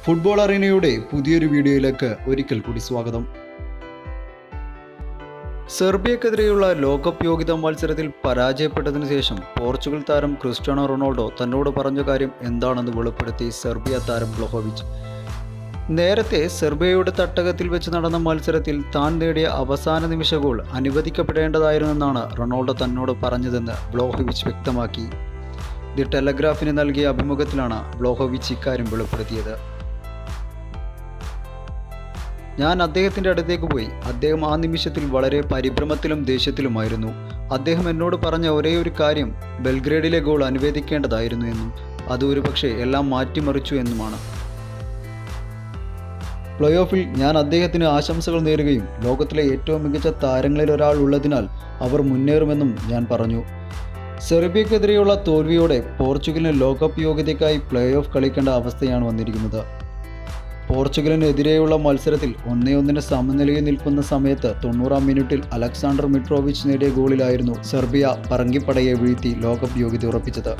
football അറീനയുടെ പുതിയൊരു വീഡിയോയിലേക്ക് ഒരിക്കൽ കൂടി സ്വാഗതം സെർബിയക്കെതിരെയുള്ള ലോകകപ്പ് യോഗ്യതാ മത്സരത്തിൽ പരാജയപ്പെട്ടതിനു ശേഷം പോർച്ചുഗൽ താരം ക്രിസ്ത്യാനോ റൊണാൾഡോ തന്നോട് പറഞ്ഞ കാര്യം എന്താണെന്ന് വെളിപ്പെടുത്തി സെർബിയ താരം ബ്ലോഹോവിച്ച് നേരത്തെ സെർബിയയുടെ തട്ടകത്തിൽ വെച്ച് നടന്ന മത്സരത്തിൽ താൻ നേടിയ അവസാന നിമിഷ ഗോൾ അനുവദിക്കപ്പെടേണ്ടതായിരുന്നെന്നാണ് റൊണാൾഡോ തന്നോട് പറഞ്ഞതെന്ന് ബ്ലോഹോവിച്ച് വ്യക്തമാക്കി ദി ടെലഗ്രാഫിന് നൽകിയ അഭിമുഖത്തിലാണ് ബ്ലോഹോവിച്ച് ഇക്കാര്യം വെളിപ്പെടുത്തിയത് ഞാൻ അദ്ദേഹത്തിൻ്റെ അടുത്തേക്ക് പോയി അദ്ദേഹം ആ നിമിഷത്തിൽ വളരെ പരിഭ്രമത്തിലും ദേഷ്യത്തിലുമായിരുന്നു അദ്ദേഹം എന്നോട് പറഞ്ഞ ഒരേ ഒരു കാര്യം ബെൽഗ്രേഡിലെ ഗോൾ അനുവേദിക്കേണ്ടതായിരുന്നു എന്നും അത് ഒരുപക്ഷെ എല്ലാം മാറ്റിമറിച്ചു എന്നുമാണ് പ്ലേ ഓഫിൽ ഞാൻ അദ്ദേഹത്തിന് ആശംസകൾ നേരുകയും ലോകത്തിലെ ഏറ്റവും മികച്ച താരങ്ങളിൽ ഒരാൾ ഉള്ളതിനാൽ അവർ മുന്നേറുമെന്നും ഞാൻ പറഞ്ഞു സെർബിയക്കെതിരെയുള്ള തോൽവിയോടെ പോർച്ചുഗലിന് ലോകകപ്പ് യോഗ്യതയ്ക്കായി പ്ലേ ഓഫ് കളിക്കേണ്ട അവസ്ഥയാണ് വന്നിരിക്കുന്നത് പോർച്ചുഗലിനെതിരെയുള്ള മത്സരത്തിൽ ഒന്നേ ഒന്നിന് സമനിലയിൽ നിൽക്കുന്ന സമയത്ത് തൊണ്ണൂറാം മിനിറ്റിൽ അലക്സാണ്ടർ മിട്രോവിച്ച് നേടിയ ഗോളിലായിരുന്നു സെർബിയ പറങ്കിപ്പടയെ വീഴ്ത്തി ലോകകപ്പ് യോഗ്യത ഉറപ്പിച്ചത്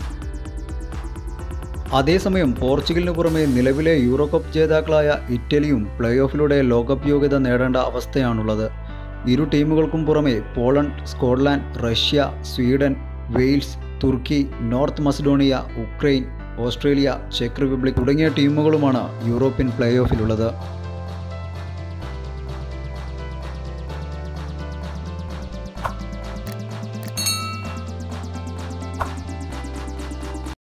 അതേസമയം പോർച്ചുഗലിന് പുറമെ നിലവിലെ യൂറോ കപ്പ് ജേതാക്കളായ ഇറ്റലിയും പ്ലേ ഓഫിലൂടെ ലോകകപ്പ് യോഗ്യത നേടേണ്ട അവസ്ഥയാണുള്ളത് ഇരു ടീമുകൾക്കും പുറമെ Poland Scotland Russia Sweden Wales തുർക്കി നോർത്ത് മസഡോണിയ ഉക്രൈൻ ഓസ്ട്രേലിയ ചെക്ക് റിപ്പബ്ലിക് തുടങ്ങിയ ടീമുകളുമാണ് യൂറോപ്യൻ പ്ലേ ഓഫിലുള്ളത്